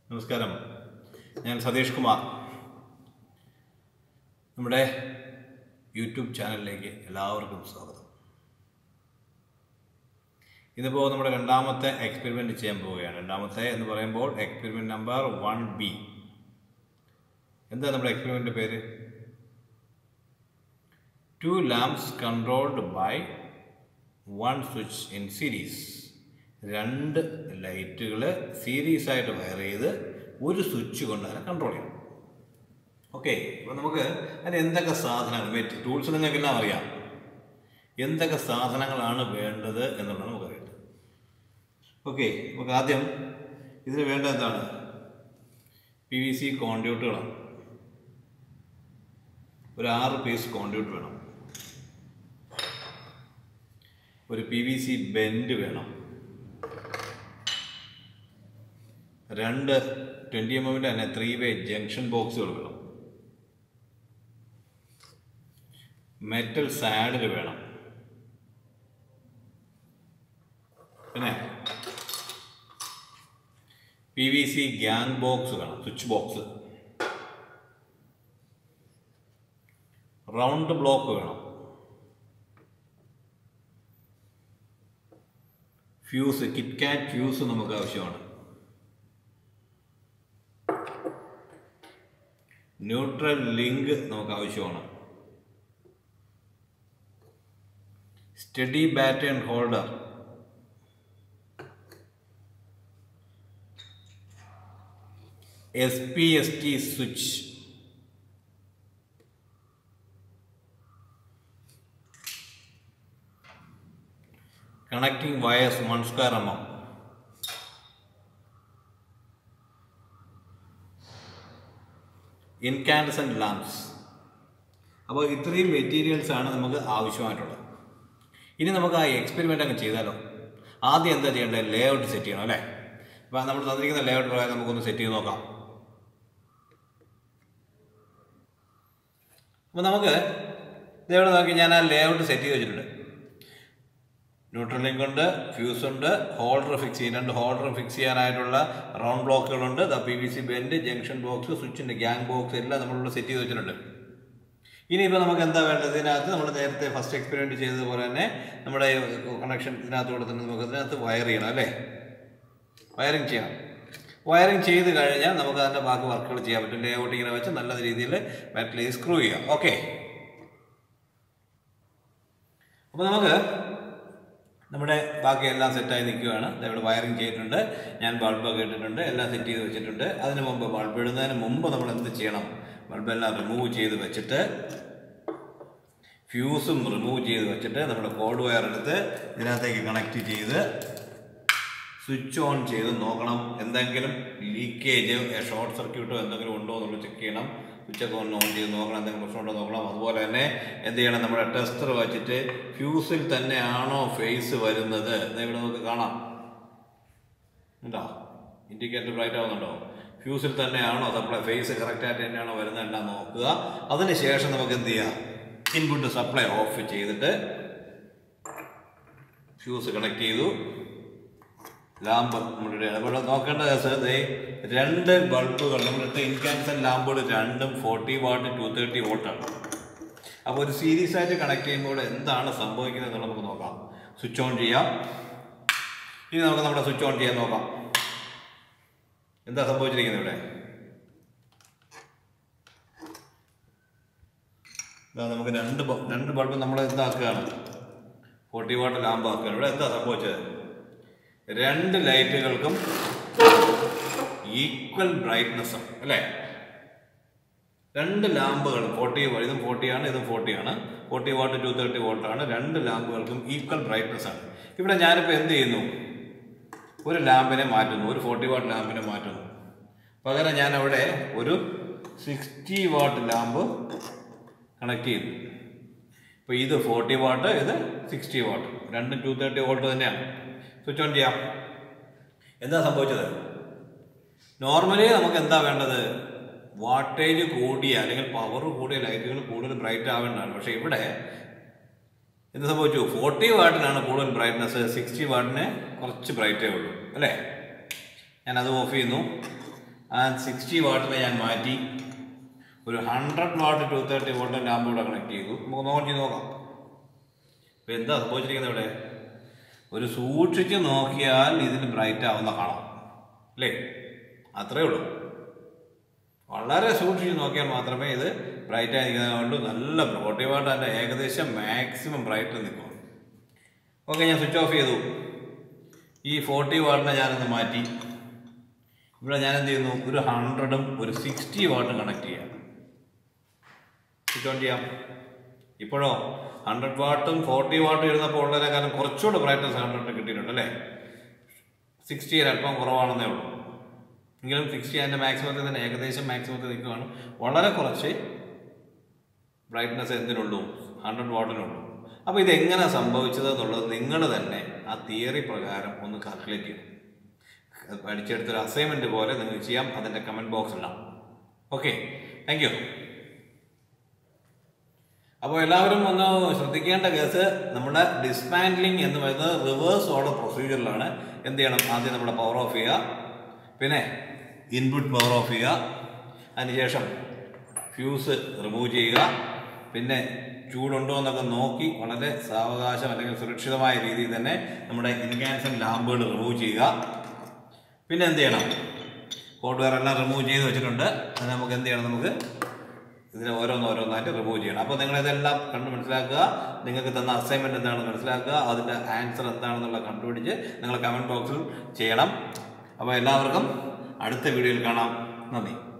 നമസ്കാരം ഞാൻ സതീഷ് കുമാർ നമ്മുടെ യൂട്യൂബ് ചാനലിലേക്ക് എല്ലാവർക്കും സ്വാഗതം ഇതിപ്പോൾ നമ്മുടെ രണ്ടാമത്തെ എക്സ്പെരിമെൻ്റ് ചെയ്യാൻ പോവുകയാണ് രണ്ടാമത്തെ എന്ന് പറയുമ്പോൾ എക്സ്പെരിമെൻ്റ് നമ്പർ വൺ ബി എന്താ നമ്മുടെ എക്സ്പെരിമെൻ്റ് പേര് two lamps controlled by one switch in series രണ്ട് ലൈറ്റുകൾ സീരീസ് ആയിട്ട് വയർ ചെയ്ത് ഒരു സ്വിച്ച് കൊണ്ട് അതിനെ കൺട്രോൾ ചെയ്യണം ഓക്കെ അപ്പോൾ നമുക്ക് അതിന് എന്തൊക്കെ സാധനങ്ങൾ മെറ്റ് ടൂൾസ് നിങ്ങൾക്കെല്ലാം അറിയാം എന്തൊക്കെ സാധനങ്ങളാണ് വേണ്ടത് എന്നുള്ളത് നമുക്കറിയാം ഓക്കെ നമുക്ക് ആദ്യം ഇതിന് വേണ്ട എന്താണ് പി വി സി കോൺഡ്യൂട്ടുകളാണ് ഒരു ആറ് പീസ് കോൺഡ്യൂട്ട് വേണം ഒരു പി വി സി ബെൻഡ് വേണം രണ്ട് ട്വൻറ്റി എം എമ്മിൻ്റെ തന്നെ ത്രീ വേ ജംഗ്ഷൻ ബോക്സുകൾ വേണം മെറ്റൽ സാഡിൽ വേണം പിന്നെ P V C gang box വേണം സ്വിച്ച് ബോക്സ് റൗണ്ട് ബ്ലോക്ക് വേണം ഫ്യൂസ് കിറ്റ്കാറ്റ് ഫ്യൂസ് നമുക്ക് ആവശ്യമാണ് ന്യൂട്രൽ ലിങ്ക് നമുക്ക് ആവശ്യമാണ് study batten holder S P S T switch connecting wires one square M M incandescent lamps അപ്പോൾ ഇത്രയും മെറ്റീരിയൽസ് ആണ് നമുക്ക് ആവശ്യമായിട്ടുള്ളത് ഇനി നമുക്ക് ആ എക്സ്പെരിമെൻ്റ് അങ്ങ് ചെയ്താലോ ആദ്യം എന്താ ചെയ്യേണ്ടത് ലേ ഔട്ട് സെറ്റ് ചെയ്യണം അല്ലേ അപ്പോൾ നമ്മൾ തന്നിരിക്കുന്ന ലേ ഔട്ട് പ്രകാരം നമുക്കൊന്ന് സെറ്റ് ചെയ്ത് നോക്കാം അപ്പോൾ നമുക്ക് ഇതെവിടെ നോക്കി ഞാൻ ആ ലേ ഔട്ട് സെറ്റ് ചെയ്ത് വെച്ചിട്ടുണ്ട് ന്യൂട്രൽ ലിങ്ക് ഉണ്ട് ഫ്യൂസ് ഉണ്ട് ഹോൾഡർ ഫിക്സ് ചെയ്യാൻ രണ്ട് ഹോൾഡർ ഫിക്സ് ചെയ്യാനായിട്ടുള്ള റൗണ്ട് ബ്ലോക്കുകളുണ്ട് the P V C bend junction box സ്വിച്ചിൻ്റെ ഗ്യാങ് ബോക്സ് എല്ലാം നമ്മളിവിടെ സെറ്റ് ചെയ്ത് വെച്ചിട്ടുണ്ട് ഇനിയിപ്പോൾ നമുക്ക് എന്താ വേണ്ടത് ഇതിനകത്ത് നമ്മൾ നേരത്തെ ഫസ്റ്റ് എക്സ്പെരിമെൻറ്റ് ചെയ്തതുപോലെ തന്നെ നമ്മുടെ കണക്ഷൻ ഇതിനകത്ത് കൂടെ തന്നെ നമുക്ക് ഇതിനകത്ത് വയർ ചെയ്യണം അല്ലേ വയറിങ് ചെയ്യണം വയറിങ് ചെയ്ത് കഴിഞ്ഞാൽ നമുക്ക് അതിൻ്റെ ബാക്കി വർക്കുകൾ ചെയ്യാൻ പറ്റും ലേ ഔട്ട് ഇങ്ങനെ വെച്ച് നല്ല രീതിയിൽ ബാറ്റിൽ സ്ക്രൂ ചെയ്യാം ഓക്കെ അപ്പോൾ നമുക്ക് നമ്മുടെ ബാക്കി എല്ലാം സെറ്റായി നിൽക്കുകയാണ് ഇവിടെ വയറിങ് ചെയ്തിട്ടുണ്ട് ഞാൻ ബൾബൊക്കെ ഇട്ടിട്ടുണ്ട് എല്ലാം സെറ്റ് ചെയ്ത് വെച്ചിട്ടുണ്ട് അതിന് മുമ്പ് ബൾബ് ഇടുന്നതിന് മുമ്പ് നമ്മൾ എന്ത് ചെയ്യണം ബൾബെല്ലാം റിമൂവ് ചെയ്ത് വെച്ചിട്ട് ഫ്യൂസും റിമൂവ് ചെയ്ത് വെച്ചിട്ട് നമ്മുടെ കോഡ് വയർ എടുത്ത് ഇതിനകത്തേക്ക് കണക്ട് ചെയ്ത് സ്വിച്ച് ഓൺ ചെയ്ത് നോക്കണം എന്തെങ്കിലും ലീക്കേജ് ഷോർട്ട് സർക്യൂട്ടോ എന്തെങ്കിലും ഉണ്ടോ എന്നുള്ളത് ചെക്ക് ചെയ്യണം സ്വിച്ചൊക്കെ ഒന്ന് ഓൺ ചെയ്ത് നോക്കണം എന്തെങ്കിലും പ്രശ്നമുണ്ടോ നോക്കണം അതുപോലെ തന്നെ എന്ത് ചെയ്യണം നമ്മുടെ ടെസ്റ്റർ വെച്ചിട്ട് ഫ്യൂസിൽ തന്നെയാണോ ഫേസ് വരുന്നത് ഇവിടെ നമുക്ക് കാണാം ഉണ്ടോ ഇൻഡിക്കേറ്റർ ബ്രൈറ്റ് ആവുന്നുണ്ടോ ഫ്യൂസിൽ തന്നെയാണോ സപ്ലൈ ഫേസ് കറക്റ്റായിട്ട് തന്നെയാണോ വരുന്നത് എല്ലാം നോക്കുക അതിന് ശേഷം നമുക്ക് എന്ത് ചെയ്യാം ഇൻപുട്ട് സപ്ലൈ ഓഫ് ചെയ്തിട്ട് ഫ്യൂസ് കണക്ട് ചെയ്തു ലാമ്പ് നമ്മളുടെ അപ്പോൾ നോക്കേണ്ട ദേ രണ്ട് ബൾബുകൾ നമ്മളിട്ട് ഇൻകാൻസൻ ലാമ്പുകൾ രണ്ടും ഫോർട്ടി വാട്ട് ടു തേർട്ടി വോട്ടാണ് അപ്പോൾ ഒരു സീരീസ് ആയിട്ട് കണക്ട് ചെയ്യുമ്പോൾ എന്താണ് സംഭവിക്കുന്നത് എന്നുള്ളത് നമുക്ക് നോക്കാം സ്വിച്ച് ഓൺ ചെയ്യാം ഇനി നമുക്ക് നമ്മുടെ സ്വിച്ച് ഓൺ ചെയ്യാൻ നോക്കാം എന്താ സംഭവിച്ചിരിക്കുന്നത് ഇവിടെ ഇതാ നമുക്ക് രണ്ട് രണ്ട് ബൾബ് നമ്മൾ എന്താക്കുകയാണ് ഫോർട്ടി വാട്ട് ലാമ്പ് ആക്കുകയാണ് ഇവിടെ എന്താ സംഭവിച്ചത് രണ്ട് ലൈറ്റുകൾക്കും ഈക്വൽ ബ്രൈറ്റ്നസ് അല്ലേ രണ്ട് ലാമ്പുകളും ഫോർട്ടി ഇതും ഫോർട്ടിയാണ് ഇതും ഫോർട്ടിയാണ് ഫോർട്ടി വാട്ട് ടു തേർട്ടി വോൾട്ടാണ് രണ്ട് ലാമ്പുകൾക്കും ഈക്വൽ ബ്രൈറ്റ്നസ് ആണ് ഇവിടെ ഞാനിപ്പോൾ എന്ത് ചെയ്യുന്നു ഒരു ലാമ്പിനെ മാറ്റുന്നു ഒരു ഫോർട്ടി വാട്ട് ലാമ്പിനെ മാറ്റുന്നു പകരം ഞാൻ അവിടെ ഒരു സിക്സ്റ്റി വാട്ട് ലാമ്പ് കണക്ട് ചെയ്തു ഇപ്പോൾ ഇത് ഫോർട്ടി വാട്ട് ഇത് സിക്സ്റ്റി വാട്ട് രണ്ടും ടു തേർട്ടി വോൾട്ട് തന്നെയാണ് സ്വിച്ച് ഓൺ ചെയ്യാം എന്താ സംഭവിച്ചത് നോർമലി നമുക്ക് എന്താ വേണ്ടത് വാട്ടേജ് കൂടിയ അല്ലെങ്കിൽ പവർ കൂടിയ ലൈറ്റുകൾ കൂടുതൽ ബ്രൈറ്റ് ആവേണ്ടതാണ് പക്ഷേ ഇവിടെ എന്ത് സംഭവിച്ചു ഫോർട്ടി വാട്ടിനാണ് കൂടുതൽ ബ്രൈറ്റ്നസ് സിക്സ്റ്റി വാട്ടിന് കുറച്ച് ബ്രൈറ്റേ ഉള്ളൂ അല്ലേ ഞാനത് ഓഫ് ചെയ്യുന്നു ആ സിക്സ്റ്റി വാട്ടിനെ ഞാൻ മാറ്റി ഒരു hundred watt two thirty volt lamp കൂടെ കണക്ട് ചെയ്തു നമുക്ക് നോക്കി നോക്കാം ഇപ്പം എന്താ സംഭവിച്ചിരിക്കുന്നത് ഇവിടെ ഒരു സൂക്ഷിച്ച് നോക്കിയാൽ ഇതിന് ബ്രൈറ്റ് ആവുന്ന കാണാം അല്ലേ അത്രേ ഉള്ളൂ വളരെ സൂക്ഷിച്ച് നോക്കിയാൽ മാത്രമേ ഇത് ബ്രൈറ്റ് ആയി നിൽക്കുന്നത് കൊണ്ട് നല്ല ഫോർട്ടി വാട്ട് അതിൻ്റെ ഏകദേശം മാക്സിമം ബ്രൈറ്റ് നിൽക്കും ഓക്കെ ഞാൻ സ്വിച്ച് ഓഫ് ചെയ്തു ഈ ഫോർട്ടി വാട്ടിനെ ഞാനൊന്ന് മാറ്റി ഇവിടെ ഞാൻ എന്ത് ചെയ്യുന്നു ഒരു ഹൺഡ്രഡും ഒരു സിക്സ്റ്റി വാട്ടും കണക്ട് ചെയ്യാം സ്വിച്ച് ഓൺ ചെയ്യാം ഇപ്പോഴോ ഹൺഡ്രഡ് വാട്ടും ഫോർട്ടി വാട്ടും ഇരുന്നപ്പോൾ ഉള്ളതിനേക്കാളും കുറച്ചുകൂടെ ബ്രൈറ്റ്നസ് ഹൺഡ്രഡ് കിട്ടിയിട്ടുണ്ട് അല്ലേ സിക്സ്റ്റി അല്പം കുറവാണെന്നേ ഉള്ളൂ എങ്കിലും സിക്സ്റ്റി അതിൻ്റെ മാക്സിമത്തിൽ തന്നെ ഏകദേശം മാക്സിമത്തിൽ നിൽക്കുകയാണ് വളരെ കുറച്ച് ബ്രൈറ്റ്നസ് എന്തിനുള്ളൂ ഹൺഡ്രഡ് വാട്ടിനുള്ളൂ അപ്പോൾ ഇതെങ്ങനെ സംഭവിച്ചത് എന്നുള്ളത് നിങ്ങൾ തന്നെ ആ തിയറി പ്രകാരം ഒന്ന് കാൽക്കുലേറ്റ് ചെയ്യും പഠിച്ചെടുത്തൊരു അസൈൻമെൻറ്റ് പോലെ നിങ്ങൾക്ക് ചെയ്യാം അതിൻ്റെ കമൻറ്റ് ബോക്സിലാണ് ഓക്കെ താങ്ക് യു അപ്പോൾ എല്ലാവരും ഒന്ന് ശ്രദ്ധിക്കേണ്ട കേസ് നമ്മുടെ ഡിസ്മാൻഡ്ലിംഗ് എന്ന് പറയുന്നത് റിവേഴ്സ് ഓർഡർ പ്രൊസീജിയറിലാണ് എന്ത് ചെയ്യണം ആദ്യം നമ്മുടെ പവർ ഓഫ് ചെയ്യുക പിന്നെ ഇൻപുട്ട് പവർ ഓഫ് ചെയ്യുക അതിനുശേഷം ഫ്യൂസ് റിമൂവ് ചെയ്യുക പിന്നെ ചൂടുണ്ടോ എന്നൊക്കെ നോക്കി വളരെ സാവകാശം അല്ലെങ്കിൽ സുരക്ഷിതമായ രീതിയിൽ തന്നെ നമ്മുടെ ഇൻകാൻസൻ ലാമ്പുകൾ റിമൂവ് ചെയ്യുക പിന്നെ എന്ത് ചെയ്യണം കോഡ് വെയർ എല്ലാം റിമൂവ് ചെയ്ത് വെച്ചിട്ടുണ്ട് അത് നമുക്ക് എന്ത് ചെയ്യണം നമുക്ക് ഇതിനെ ഓരോന്ന് ഓരോന്നായിട്ട് റിമൂവ് ചെയ്യണം അപ്പോൾ നിങ്ങൾ ഇതെല്ലാം കണ്ട് മനസ്സിലാക്കുക നിങ്ങൾക്ക് തന്ന അസൈൻമെൻറ്റ് എന്താണെന്ന് മനസ്സിലാക്കുക അതിൻ്റെ ആൻസർ എന്താണെന്നുള്ള കണ്ടുപിടിച്ച് നിങ്ങൾ കമൻറ്റ് ബോക്സിൽ ചെയ്യണം അപ്പോൾ എല്ലാവർക്കും അടുത്ത വീഡിയോയിൽ കാണാം നന്ദി